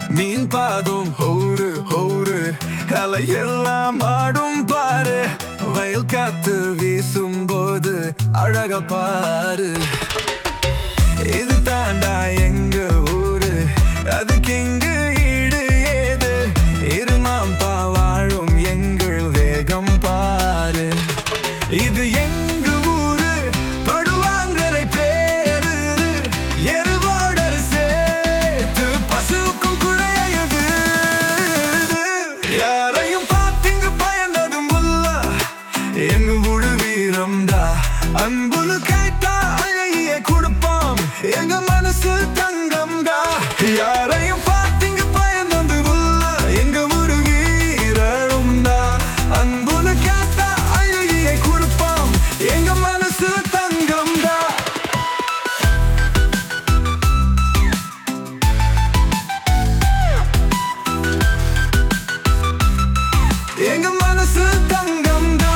மீன் பாதும் ஹோரு ஹோரு கலையெல்லாம் ஆடும் பாரு வயல் காத்து வீசும் போது அழக பாரு இது தாண்டா எங்க ஊரு அதுக்கு இங்கு ஈடு ஏது இருமாம்பா வாழும் எங்கள் வேகம் பாரு இது எங்க ஊரு படுவாங்கரை பேரு எருவோடர் சேர்த்து பசுக்கும் குழையுது யாரையும் பார்த்திங்க பயந்ததும் இல்ல எங்க முழு வீரம்டா அன்புல கேட்டா அழகிய கொடுப்போம் எங்க மனசு தங்கம்டா யாரையும் பார்த்திங்க பயந்தது இல்ல எங்க முழு வீரம்டா அன்புல கேட்டா அழகிய கொடுப்போம் எங்க மனசு தங்கம்டா எங்க மனசு தங்கம்டா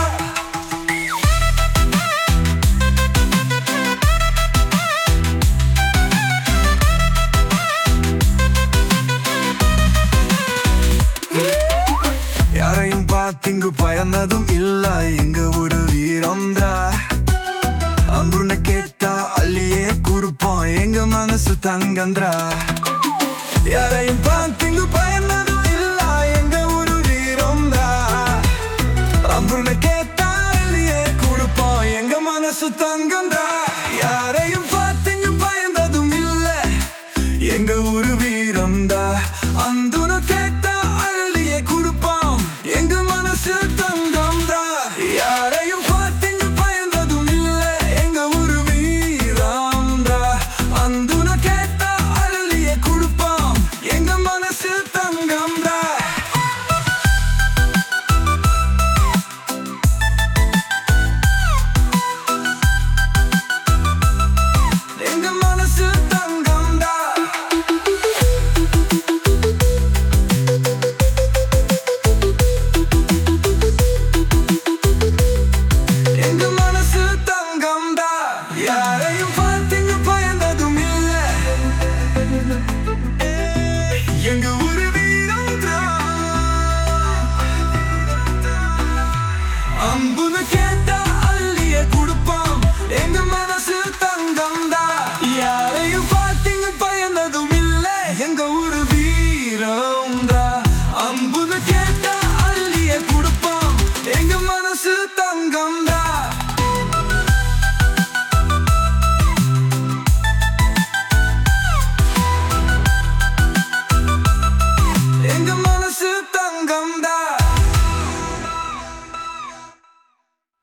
யாரையும் பார்த்திங்கு பயந்ததும் இல்ல எங்க ஒரு வீரம்டா அன்புன்னு கேட்டா அள்ளியே கொடுப்போம் எங்க மனசு தங்கன்றா யாரையும் பார்த்திங்கு பயந்ததும் இல்ல எங்க ஒரு வீரம்டா அன்புன்னு கேட்டா அள்ளியே கொடுப்போம் எங்க மனசு தங்கன்றா யாரையும் பார்த்திங்கு பயந்ததும் இல்ல எங்க ஒரு